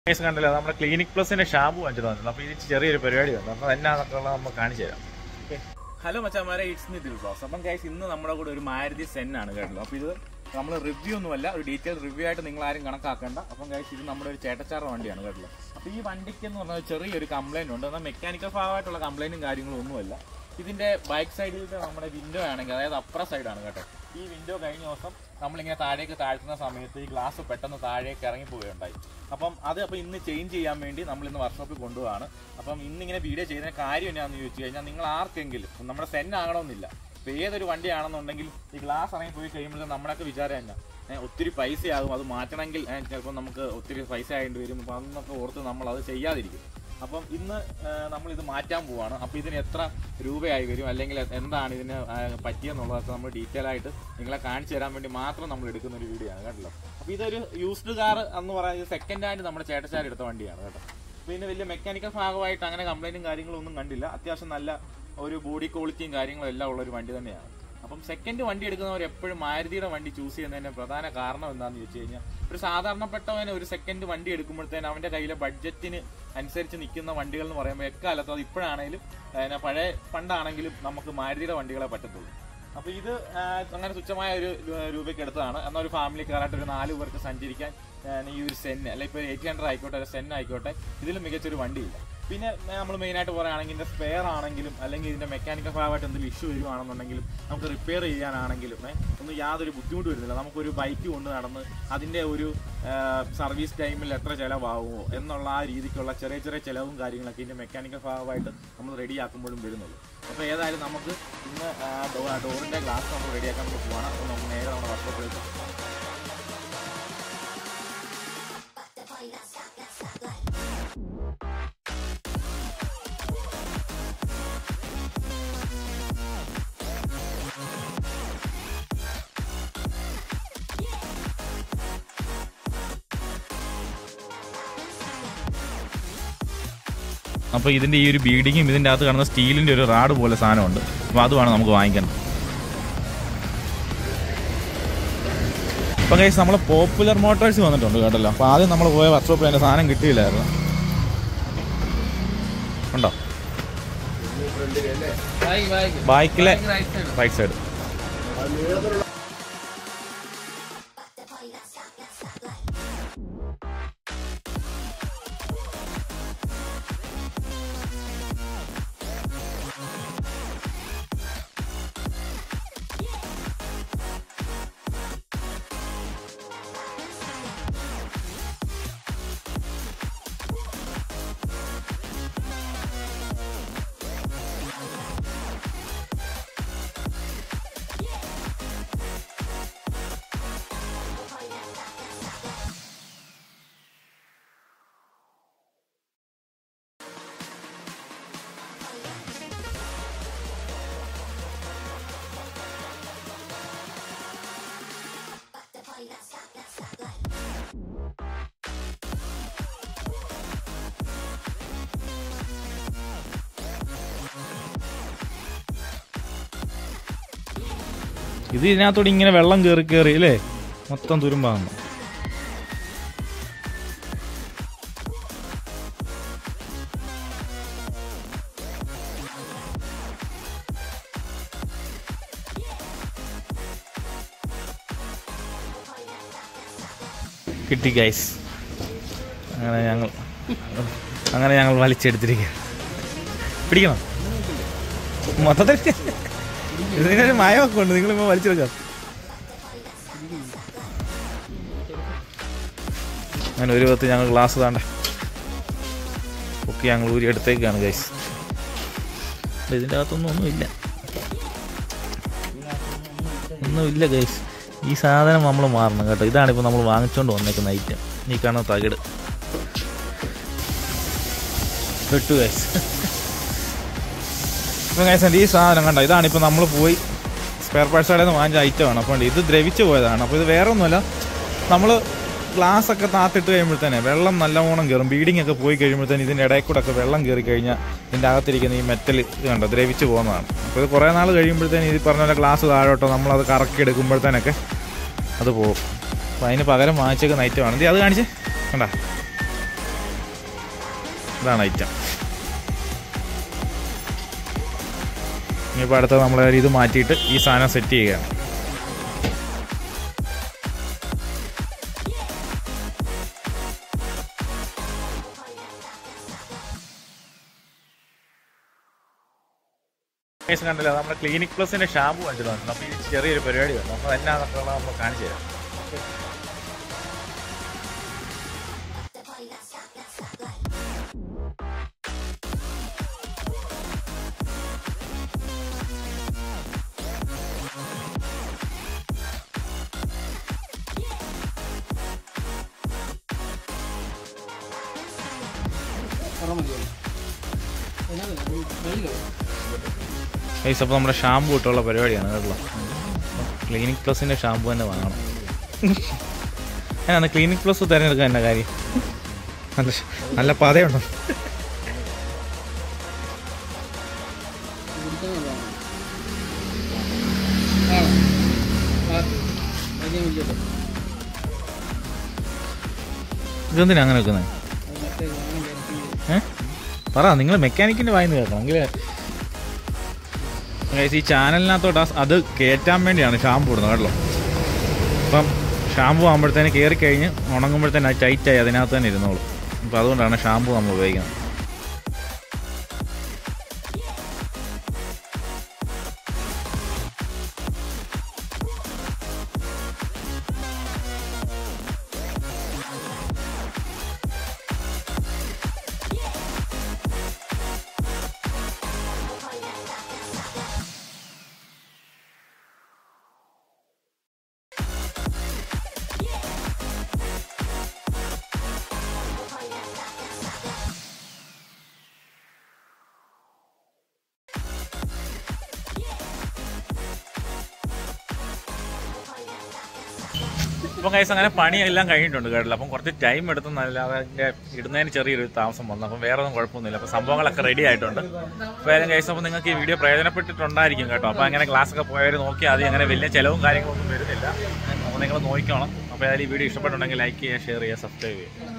case കണ്ടല്ലോ നമ്മുടെ clinic പ്ലസിന്റെ shampoo വാങ്ങിച്ചു തന്നിട്ടുണ്ട് അപ്പോൾ ഇത് ചെറിയൊരു പരിപാടി വന്നു അപ്പോൾ എന്നാന്നൊക്കെ ഉള്ളത് നമുക്ക് കാണിച്ചു തരാം ഹലോ മച്ചാമാരെ ഇറ്റ്സ് മി ദിൽ ബ്ലോസ് അപ്പം ഗൈസ് ഇന്ന് നമ്മുടെ കൂടെ ഒരു മാരുതി സെൻ ആണ് കേട്ടോ അപ്പോൾ ഇത് നമ്മൾ റിവ്യൂ ഒന്നുമല്ല ഒരു ഡീറ്റെയിൽ റിവ്യൂ ആയിട്ട് നിങ്ങൾ ആരും കണക്കാക്കേണ്ട അപ്പം ഗൈസ് ഇത് നമ്മുടെ ഒരു ചേട്ടച്ചാറ വണ്ടിയാണ് കേട്ടോ അപ്പോൾ ഈ വണ്ടിക്ക് എന്ന് പറഞ്ഞാൽ ചെറിയൊരു കംപ്ലൈന്റ് ഉണ്ട് എന്നാൽ മെക്കാനിക്കൽ ഭാഗമായിട്ടുള്ള കംപ്ലൈന്റും കാര്യങ്ങളും ഒന്നുമല്ല ഇതിന്റെ ബാക്ക് സൈഡിലത്തെ നമ്മുടെ വിൻഡോ ആണെങ്കിൽ അതായത് അപ്പുറ സൈഡാണ് കേട്ടോ ഈ വിൻഡോ കഴിഞ്ഞ ദിവസം നമ്മളിങ്ങനെ താഴേക്ക് താഴ്ത്തുന്ന സമയത്ത് ഈ ഗ്ലാസ് പെട്ടെന്ന് താഴേക്ക് ഇറങ്ങി പോവുകയുണ്ടായി അപ്പം അത് അപ്പോൾ ഇന്ന് ചേഞ്ച് ചെയ്യാൻ വേണ്ടി നമ്മൾ ഇന്ന് വർക്ക്ഷോപ്പിൽ കൊണ്ടുപോവാണ് അപ്പം ഇന്നിങ്ങനെ വീഡിയോ ചെയ്യുന്ന കാര്യം എന്നാന്ന് ചോദിച്ചു കഴിഞ്ഞാൽ നിങ്ങൾ ആർക്കെങ്കിലും ഇപ്പം നമ്മുടെ സെൻ ആകണമെന്നില്ല ഇപ്പം ഏതൊരു വണ്ടിയാണെന്നുണ്ടെങ്കിൽ ഈ ഗ്ലാസ് ഇറങ്ങി പോയി കഴിയുമ്പോൾ നമ്മുടെയൊക്കെ വിചാരം തന്നെ ഏ, ഒത്തിരി പൈസയാകും അത് മാറ്റണമെങ്കിൽ ഏ, ചിലപ്പോൾ നമുക്ക് ഒത്തിരി പൈസ ആയിട്ട് വരും അപ്പം അതൊന്നൊക്കെ ഓർത്ത് നമ്മൾ അത് ചെയ്യാതിരിക്കും അപ്പം ഇന്ന് നമ്മൾ ഇത് മാറ്റാൻ പോവാണ് അപ്പോൾ ഇതിന് എത്ര രൂപയായി വരും അല്ലെങ്കിൽ എന്താണ് ഇതിന് ആ, പറ്റിയെന്നുള്ളതൊക്കെ നമ്മൾ ഡീറ്റെയിൽ ആയിട്ട് നിങ്ങളെ കാണിച്ചു തരാൻ വേണ്ടി മാത്രം നമ്മൾ എടുക്കുന്ന ഒരു വീഡിയോ ആണ് കേട്ടോ അപ്പോൾ ഇതൊരു യൂസ്ഡ് കാർ എന്ന് പറയുന്നത് സെക്കൻഡ് ഹാൻഡ് നമ്മുടെ ചേട്ടച്ചാർ എടുത്ത വണ്ടിയാണ് കേട്ടോ അപ്പോൾ ഇതിന് വലിയ മെക്കാനിക്കൽ ഭാഗമായിട്ട് അങ്ങനെ കംപ്ലൈൻറ്റും കാര്യങ്ങളും ഒന്നും കണ്ടില്ല അത്യാവശ്യം നല്ല ഒരു ബോഡി ക്വാളിറ്റിയും കാര്യങ്ങളും എല്ലാം ഉള്ള ഒരു വണ്ടി തന്നെയാണ് അപ്പം സെക്കൻഡ് വണ്ടി എടുക്കുന്നവർ എപ്പോഴും മാരുതിയുടെ വണ്ടി ചൂസ് ചെയ്യുന്നതിന്റെ പ്രധാന കാരണം എന്താണെന്ന് ചോദിച്ചു കഴിഞ്ഞാൽ ഒരു സാധാരണപ്പെട്ടവന് ഒരു സെക്കൻഡ് വണ്ടി എടുക്കുമ്പോഴത്തേന് അവന്റെ കയ്യിലെ ബഡ്ജറ്റിന് അനുസരിച്ച് നിൽക്കുന്ന വണ്ടികൾ എന്ന് പറയുമ്പോൾ എക്കാലത്തും അത് ഇപ്പോഴാണെങ്കിലും ഏഹ്, പഴയ പണ്ടാണെങ്കിലും നമുക്ക് മാരുതിയുടെ വണ്ടികളെ പറ്റത്തുള്ളൂ അപ്പൊ ഇത് ആ, അങ്ങനെ തുച്ഛമായ ഒരു രൂ- രൂപയ്ക്ക് എടുത്തതാണ് എന്നാൽ ഒരു ഫാമിലി കാറായിട്ട് ഒരു നാല് പേർക്ക് സഞ്ചരിക്കാൻ ആ, ഈ ഒരു സെൻ അല്ല ഇപ്പൊ എയ്റ്റ് ഹൺഡ്രഡ് ആയിക്കോട്ടെ ഒരു സെൻ ആയിക്കോട്ടെ ഇതിലും മികച്ചൊരു വണ്ടിയില്ല പിന്നെ നമ്മൾ മെയിൻ ആയിട്ട് പറയുകയാണെങ്കിൽ ഇതിന്റെ സ്പെയർ ആണെങ്കിലും അല്ലെങ്കിൽ ഇതിന്റെ മെക്കാനിക്കൽ ഭാഗമായിട്ട് എന്തെങ്കിലും ഇഷ്യൂ വരുവാണെന്നുണ്ടെങ്കിലും നമുക്ക് റിപ്പയർ ചെയ്യാനാണെങ്കിലും ഏ, ഒന്നും യാതൊരു ബുദ്ധിമുട്ട് വരുന്നില്ല നമുക്കൊരു ബൈക്ക് കൊണ്ട് നടന്ന് അതിന്റെ ഒരു സർവീസ് ടൈമിൽ എത്ര ചിലവാകുമോ എന്നുള്ള ആ രീതിക്കുള്ള ചെറിയ ചെറിയ ചിലവും കാര്യങ്ങളൊക്കെ ഇതിന്റെ മെക്കാനിക്കൽ ഭാഗമായിട്ട് നമ്മൾ റെഡിയാക്കുമ്പോഴും വരുന്നുള്ളൂ അപ്പോൾ ഏതായാലും നമുക്ക് ഇന്ന് ഡോറിന്റെ ഗ്ലാസ് നമ്മൾ റെഡിയാക്കാൻ വേണ്ടി പോവാണ് അപ്പോൾ നമുക്ക് നേരെ നമ്മുടെ വർക്കൗട്ടിലേക്ക് അപ്പോൾ ഇതിന്റെ ഈ ഒരു ബീഡിങ്ങും ഇതിന്റെ അകത്ത് കാണുന്ന സ്റ്റീലിന്റെ ഒരു റാഡ് പോലെ സാധനമുണ്ട് അപ്പോൾ അതുമാണ് നമുക്ക് വാങ്ങിക്കണം അപ്പോൾ കൈസ് നമ്മൾ പോപ്പുലർ മോട്ടോഴ്സ് വന്നിട്ടുണ്ട് കേട്ടല്ലോ അപ്പോൾ ആദ്യം നമ്മൾ പോയ വർക്ക്ഷോപ്പിൽ അതിന്റെ സാധനം കിട്ടിയില്ലായിരുന്നു ഉണ്ടോ ബൈക്കിലെ റൈറ്റ് സൈഡ് ഇത് ഇതിനകത്തോടെ ഇങ്ങനെ വെള്ളം കയറി കയറി അല്ലേ മൊത്തം തുരുമ്പാകുന്നു കിട്ടി ഗൈസ് അങ്ങനെ ഞങ്ങൾ അങ്ങനെ ഞങ്ങൾ വലിച്ചെടുത്തിരിക്കുക പിടിക്കണം മൊത്തത്തിൽ ഇതിനൊരു മയമൊക്കെ ഉണ്ട് നിങ്ങളിപ്പോൾ വലിച്ചെടുക്കാം അങ്ങനെ ഒരു പത്ത് ഞങ്ങൾ ഗ്ലാസ് താണ്ടേ പൊക്കി ഞങ്ങൾ ഊരി എടുത്തേക്കാണ് ഗൈസ് ഇതിൻ്റെ അകത്തൊന്നും ഒന്നുമില്ല ഒന്നുമില്ല ഗൈസ് ഈ സാധനം നമ്മൾ മാറണം കേട്ടോ ഇതാണ് ഇപ്പോൾ നമ്മൾ വാങ്ങിച്ചുകൊണ്ട് വന്നേക്കുന്ന ഐറ്റം ഈ കാണുന്ന തകിട് പെട്ടു ഗൈസ് ഇപ്പം ഗൈസ് ഈ സാധനം കണ്ടോ ഇതാണ് ഇപ്പോൾ നമ്മൾ പോയി സ്പെയർ പാർട്സ് കടയിൽ നിന്ന് വാങ്ങിച്ച ഐറ്റമാണ് അപ്പോൾ ഇത് ദ്രവിച്ചു പോയതാണ് അപ്പോൾ ഇത് വേറെ ഒന്നുമല്ല നമ്മൾ ഗ്ലാസ് ഒക്കെ താത്തിട്ട് കഴിയുമ്പോഴത്തേനെ വെള്ളം നല്ലവണ്ണം കയറും ബീഡിംഗ് ഒക്കെ പോയി കഴിയുമ്പോഴത്തേന് ഇതിൻ്റെ ഇടയിൽ കൂടെ ഒക്കെ വെള്ളം കയറി കഴിഞ്ഞാൽ ഇതിൻ്റെ അകത്തിരിക്കുന്ന ഈ മെറ്റൽ ഇത് കണ്ടോ ദ്രവിച്ചു പോകുന്നതാണ് അപ്പോൾ ഇത് കുറേ നാൾ കഴിയുമ്പോഴത്തേന് ഇത് പറഞ്ഞ പോലെ ഗ്ലാസ് താഴോട്ടോ നമ്മളത് കറക്കി എടുക്കുമ്പോഴത്തേനൊക്കെ അത് പോകും അപ്പോൾ അതിന് പകരം വാങ്ങിച്ചേക്കുന്ന ഐറ്റമാണ് ഇത് അത് കാണിച്ചേ കണ്ടാ ഇതാണ് ഐറ്റം ഇനിയിപ്പോൾ അടുത്ത നമ്മൾ ഇത് മാറ്റിയിട്ട് ഈ സാധനം സെറ്റ് ചെയ്യുകയാണ് കേസ് കണ്ടല്ലോ നമ്മുടെ ക്ലിനിക് പ്ലസിന്റെ ഷാമ്പു കണ്ടിട്ടുണ്ട് അപ്പോൾ ഈ ചെറിയൊരു പരിപാടി വന്നു അപ്പോൾ എന്നാന്നൊക്കെ നമ്മൾ കാണിച്ചു തരാം ഗൈസ് അപ്പോൾ നമ്മുടെ ഷാമ്പു ഇട്ടുള്ള പരിപാടിയാണ് കേട്ടോ ക്ലിനിക് പ്ലസിന്റെ ഷാമ്പു തന്നെ വാങ്ങണം ഏതാണ് ക്ലിനിക് പ്ലസ് തിരഞ്ഞെടുക്കാൻ എന്നാ കാര്യം നല്ല ഷ- നല്ല പതയുണ്ടോ ഇതെന്തിനാ അങ്ങനെ വെക്കുന്നത് ഏ പറ നിങ്ങൾ മെക്കാനിക്കിന്റെ വായിന്ന് കേൾക്കണം എങ്കിൽ ഗൈസ് ഈ ചാനലിനകത്തോട്ട് ആ- അത് കയറ്റാൻ വേണ്ടിയാണ് ഷാമ്പു ഇടുന്നത് കേട്ടോ അപ്പം ഷാമ്പു ആകുമ്പോഴത്തേന് കയറി കഴിഞ്ഞ് ഉണങ്ങുമ്പോഴത്തേന് അത് ടൈറ്റായി അതിനകത്ത് തന്നെ ഇരുന്നോളൂ അപ്പം അതുകൊണ്ടാണ് ഷാമ്പു നമ്മൾ ഉപയോഗിക്കുന്നത് അപ്പം കൈസ് അങ്ങനെ പണിയെല്ലാം കഴിഞ്ഞിട്ടുണ്ട് കേട്ടില്ല അപ്പം കുറച്ച് ടൈം എടുത്തു നല്ലാതെ അതിൻ്റെ ഇടുന്നതിന് ചെറിയൊരു താമസം വന്നു അപ്പം വേറെ ഒന്നും കുഴപ്പമൊന്നുമില്ല അപ്പം സംഭവങ്ങളൊക്കെ റെഡി ആയിട്ടുണ്ട് അപ്പോൾ ഏതായാലും കൈസ് അപ്പോൾ നിങ്ങൾക്ക് ഈ വീഡിയോ പ്രയോജനപ്പെട്ടിട്ടുണ്ടായിരിക്കും കേട്ടോ അപ്പോൾ അങ്ങനെ ക്ലാസ് ഒക്കെ പോയവർ നോക്കി ആദ്യം അങ്ങനെ വലിയ ചിലവും കാര്യങ്ങളൊന്നും വരുന്നില്ല അപ്പോൾ നിങ്ങൾ നോക്കിക്കോണം അപ്പോൾ ഏതായാലും ഈ വീഡിയോ ഇഷ്ടപ്പെട്ടുണ്ടെങ്കിൽ ലൈക്ക് ചെയ്യുക ഷെയർ ചെയ്യുക സബ്സ്ക്രൈബ് ചെയ്യുക